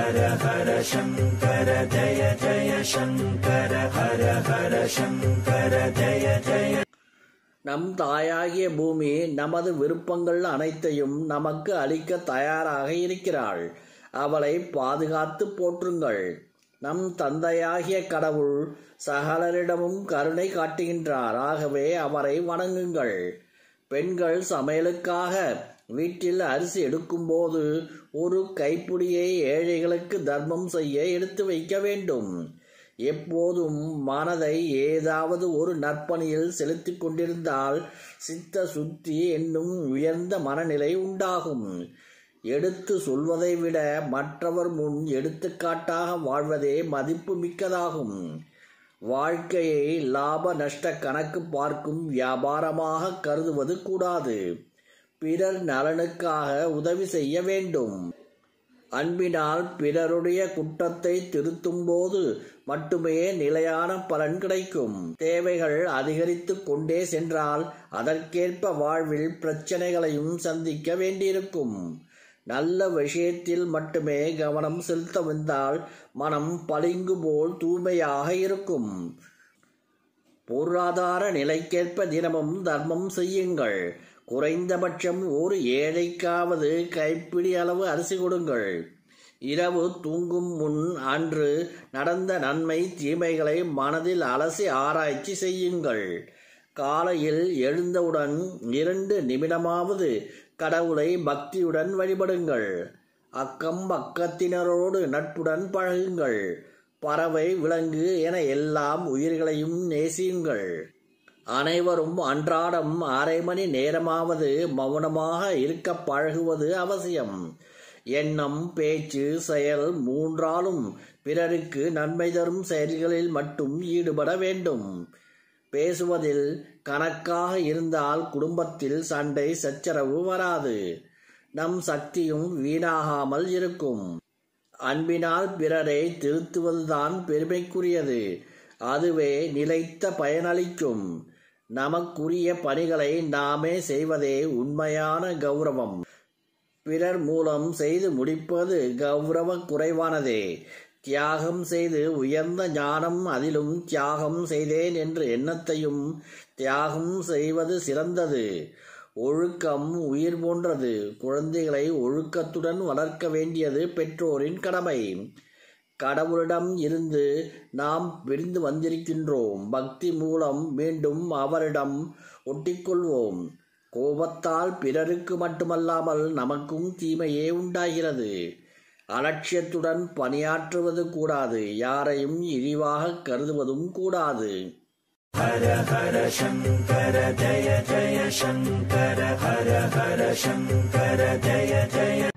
ஹர ஹர சங்கர ஜய ஜய சங்கர ஹர ஹர சங்கர ஜய ஜய நம் தாயாகிய பூமி நமது விருப்பங்கள் அனைத்தையும் நமக்கு அளிக்க தயாராக இருக்கிறாள் அவளை பாதுகாத்து போற்றுங்கள் நம் தந்தையாகிய கடவுள் சகலரிடமும் கருணை காட்டுகின்றார் ஆகவே அவரை வணங்குங்கள் பெண்கள் சமையலுக்காக வீட்டில் அரிசி எடுக்கும்போது ஒரு கைப்பிடியை ஏழைகளுக்கு தர்மம் செய்ய எடுத்து வைக்க வேண்டும் எப்போதும் மனதை ஏதாவது ஒரு நற்பணியில் செலுத்திக் கொண்டிருந்தால் சித்த சுத்தி என்னும் உயர்ந்த மனநிலை உண்டாகும் எடுத்து சொல்வதை விட மற்றவர் முன் எடுத்துக்காட்டாக வாழ்வதே மதிப்பு மிக்கதாகும் வாழ்க்கையை லாப நஷ்ட கணக்கு பார்க்கும் வியாபாரமாக கருதுவது கூடாது பிறர் நலனுக்காக உதவி செய்ய வேண்டும் அன்பினால் பிறருடைய குற்றத்தை திருத்தும் போது மட்டுமே நிலையான பலன் கிடைக்கும் தேவைகள் அதிகரித்து கொண்டே சென்றால் அதற்கேற்ப வாழ்வில் பிரச்சனைகளையும் சந்திக்க வேண்டியிருக்கும் நல்ல விஷயத்தில் மட்டுமே கவனம் செலுத்த வந்தால் மனம் பளிங்கு போல் தூய்மையாக இருக்கும் பொருளாதார நிலைக்கேற்ப தினமும் தர்மம் செய்யுங்கள் குறைந்தபட்சம் ஒரு ஏழைக்காவது கைப்பிடி அளவு அரிசி கொடுங்கள் இரவு தூங்கும் முன் அன்று நடந்த நன்மை தீமைகளை மனதில் அலசி ஆராய்ச்சி செய்யுங்கள் காலையில் எழுந்தவுடன் இரண்டு நிமிடமாவது கடவுளை பக்தியுடன் வழிபடுங்கள் அக்கம் பக்கத்தினரோடு நட்புடன் பழகுங்கள் பறவை விலங்கு என எல்லாம் உயிர்களையும் நேசியுங்கள் அனைவரும் அன்றாடம் அரை மணி நேரமாவது மௌனமாக இருக்க பழகுவது அவசியம் எண்ணம் பேச்சு செயல் மூன்றாலும் பிறருக்கு நன்மை தரும் செயல்களில் மட்டும் ஈடுபட வேண்டும் பேசுவதில் கணக்காக இருந்தால் குடும்பத்தில் சண்டை சச்சரவு வராது நம் சக்தியும் வீணாகாமல் இருக்கும் அன்பினால் பிறரை திருத்துவதுதான் பெருமைக்குரியது அதுவே நிலைத்த பயனளிக்கும் நமக்குரிய பணிகளை நாமே செய்வதே உண்மையான கௌரவம் பிறர் மூலம் செய்து முடிப்பது கௌரவ குறைவானதே தியாகம் செய்து உயர்ந்த ஞானம் அதிலும் தியாகம் செய்தேன் என்ற எண்ணத்தையும் தியாகம் செய்வது சிறந்தது ஒழுக்கம் உயிர் போன்றது குழந்தைகளை ஒழுக்கத்துடன் வளர்க்க வேண்டியது பெற்றோரின் கடமை கடவுளிடம் இருந்து நாம் பிரிந்து வந்திருக்கின்றோம் பக்தி மூலம் மீண்டும் அவரிடம் ஒட்டிக்கொள்வோம் கோபத்தால் பிறருக்கு மட்டுமல்லாமல் நமக்கும் தீமையே உண்டாகிறது அலட்சியத்துடன் பணியாற்றுவது கூடாது யாரையும் இழிவாக கருதுவதும் கூடாது ஹர ஹர சங்கர ஜய ஜய சங்கர ஹர ஹர சங்கர ஜய ஜய